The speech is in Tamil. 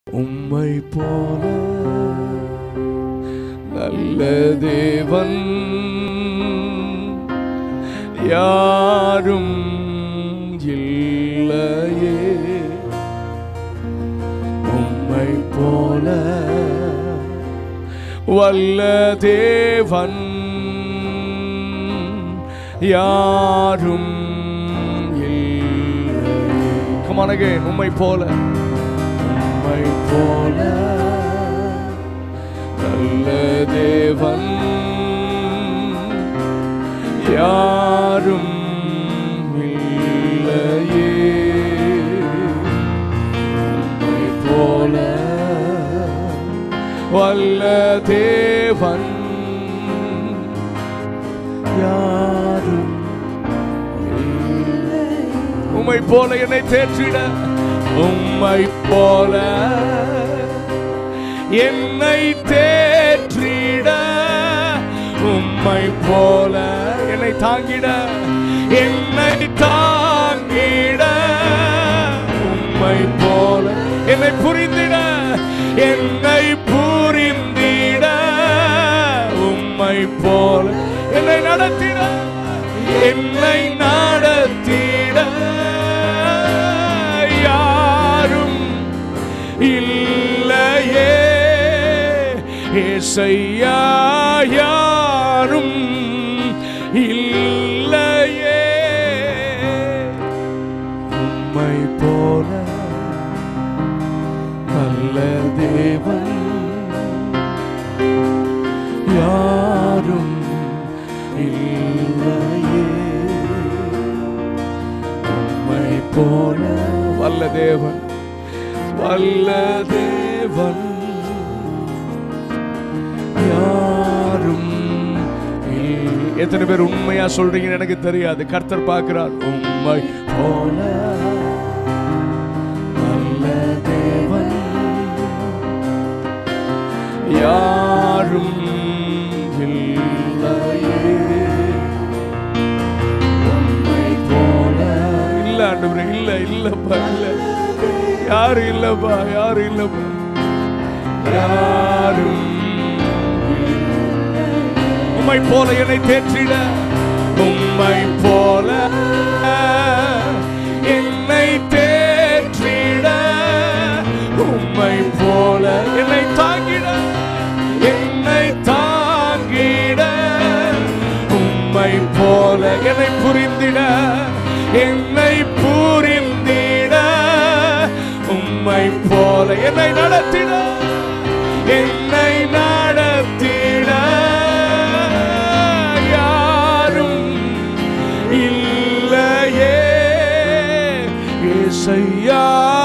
உம்மை போல நல்ல தேவன் யாரும் இல்லையே உம்மை போல வல்ல தேவன் யாரும் இல்லை Come on again உம்மை போல உம்மை போல நல்ல தேவன் யாரும் இல்லையே உம்மை போல வல்ல தேவன் யாரும் இல்லை. உம்மை போல என்னை தேற்றிட உம்மை போல என்னை தேற்றிட உம்மை போல என்னை தாங்கிட என்னை தாங்கிட உம்மை போல என்னை புரிந்திட என்னை புரிந்திட உம்மை போல என்னை நடத்திட என்னை நடத்திட யாரும் இல்லையே ஏசையா யாரும் இல்லையே உம்மை போல நல்ல தேவன் யாரும் இல்லையே உம்மை போல வல்ல தேவன் வல்ல தேவன் யாரும் இல்லை. எத்தனை பேர் உண்மையா சொல்றீங்கன்னு எனக்கு தெரியாது கர்த்தர் பார்க்கிறார் உண்மை போல நல்ல தேவன் யாரும் இல்லையே உம்மை போல இல்ல ஆண்டவரே இல்ல இல்லப்பா இல்ல யாரும் இல்லப்பா யாரும் இல்லப்பா யாரும் உம்மை போல என்னை தேற்றிட உம்மை போல என்னை தேற்றிட உம்மை போல என்னை தாங்கிட என்னை தாங்கிட உம்மை போல என்னை புரிந்திட என்னை புரிந்திட உம்மை போல என்னை நடத்திட என்னை நடத்திட யாரும் இல்லையே இசையா